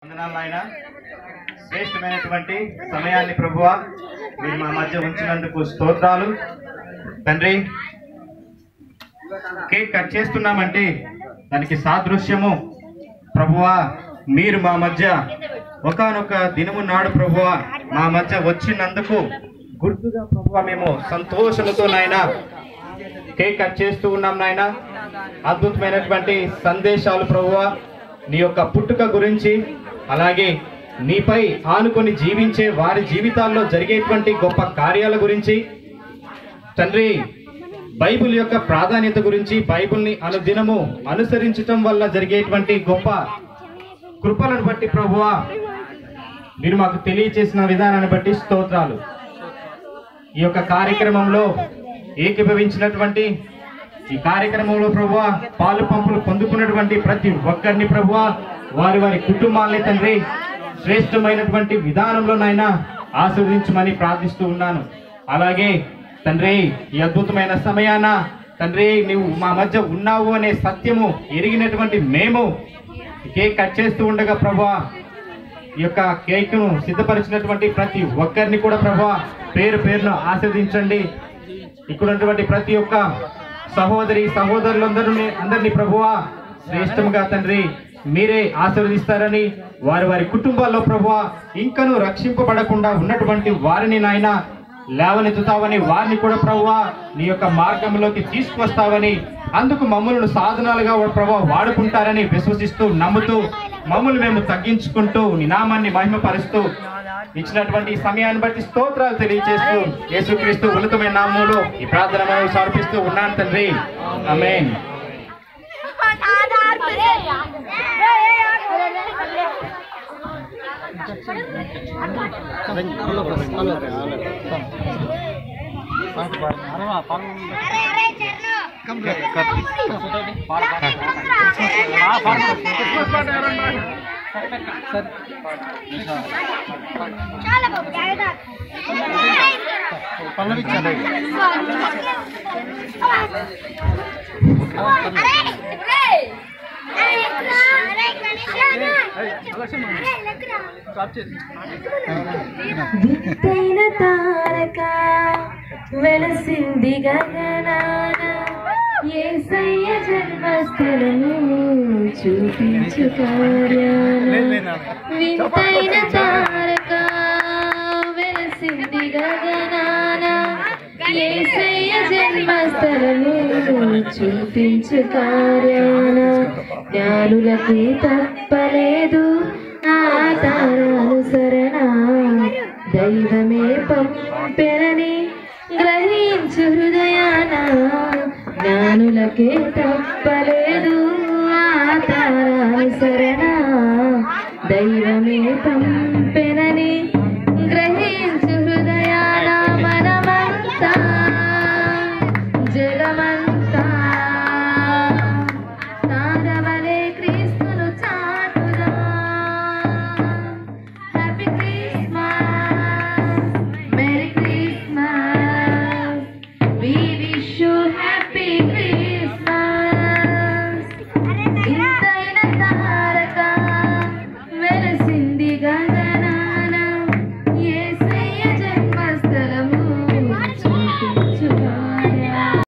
వందనాలు నాయన శ్రేష్టమైనటువంటి సమయాన్ని ప్రభువ మీరు మా మధ్య ఉంచినందుకు స్తోత్రాలు తండ్రి కేక్ కట్ చేస్తున్నామంటే దానికి సాదృశ్యము ప్రభువా మీరు మా మధ్య ఒకానొక దినము నాడు ప్రభువా మా మధ్య వచ్చినందుకు గుర్తుగా ప్రభువా మేము సంతోషంతో నాయన కేక్ కట్ చేస్తూ ఉన్నాం నాయన అద్భుతమైనటువంటి సందేశాలు ప్రభువా నీ యొక్క పుట్టుక గురించి అలాగే నీపై ఆనుకొని జీవించే వారి జీవితాల్లో జరిగేటువంటి గొప్ప కార్యాల గురించి తండ్రి బైబిల్ యొక్క ప్రాధాన్యత గురించి బైబిల్ని అనుదినము అనుసరించటం వల్ల జరిగేటువంటి గొప్ప కృపలను బట్టి ప్రభువా మీరు మాకు తెలియచేసిన విధానాన్ని బట్టి స్తోత్రాలు ఈ యొక్క కార్యక్రమంలో ఏకీభవించినటువంటి ఈ కార్యక్రమంలో ప్రభువా పాలు పంపులు పొందుకున్నటువంటి ప్రతి ఒక్కరిని ప్రభువా వారి వారి కుటుంబాలని తండ్రి శ్రేష్టమైనటువంటి విధానంలో నాయన ఆస్వాదించమని ప్రార్థిస్తూ ఉన్నాను అలాగే తండ్రి ఈ అద్భుతమైన సమయాన తండ్రి నువ్వు మా మధ్య ఉన్నావు అనే సత్యము ఎరిగినటువంటి మేము ఈ కేక్ కట్ చేస్తూ ఉండగా ప్రభా ఈ యొక్క కేక్ ను సిద్ధపరిచినటువంటి ప్రతి ఒక్కరిని కూడా ప్రభా పేరు పేరును ఆస్వాదించండి ఇక్కడ ఉన్నటువంటి ప్రతి ఒక్క సహోదరి సహోదరులందరినీ అందరినీ ప్రభువా శ్రేష్టముగా తండ్రి మీరే ఆశీర్వదిస్తారని వారి వారి కుటుంబాల్లో ప్రభువా ఇంకనూ రక్షింపబడకుండా ఉన్నటువంటి వారిని నాయన లేవనెత్తుతావని వారిని కూడా ప్రభువా నీ యొక్క మార్గంలోకి తీసుకొస్తావని అందుకు మమ్మల్ని సాధనాలుగా ప్రభావ వాడుకుంటారని విశ్వసిస్తూ నమ్ముతూ మమ్మల్ని మేము తగ్గించుకుంటూ నీ నామాన్ని మహిమపరుస్తూ ఇచ్చినటువంటి ఈ సమయాన్ని బట్టి స్తోత్రాలు తెలియజేస్తూ యేసుక్రీస్తు ఉన్నతమైన నామంలో ఈ ప్రార్థన మనం సమర్పిస్తూ ఉన్నాను తండ్రి ఆమేన్ చాలా బాబు జాగ్రత్త విత్తైన తారక వెలసింది గగనాన ఏసయ్య జన్మస్థలము చూపించు కార్యాన వింతైన తారక వెలసింది గగనాన ఏసయ్య జన్మస్థలము చూపించు కార్యాన జ్ఞానులకు తప్పలేదు ఆ తార అనుసరణ దైవమే పంపెనని గ్రహించు హృదయాన జ్ఞానులకే తప్పలేదు ఆ తార అనుసరణ దైవమే పంపెన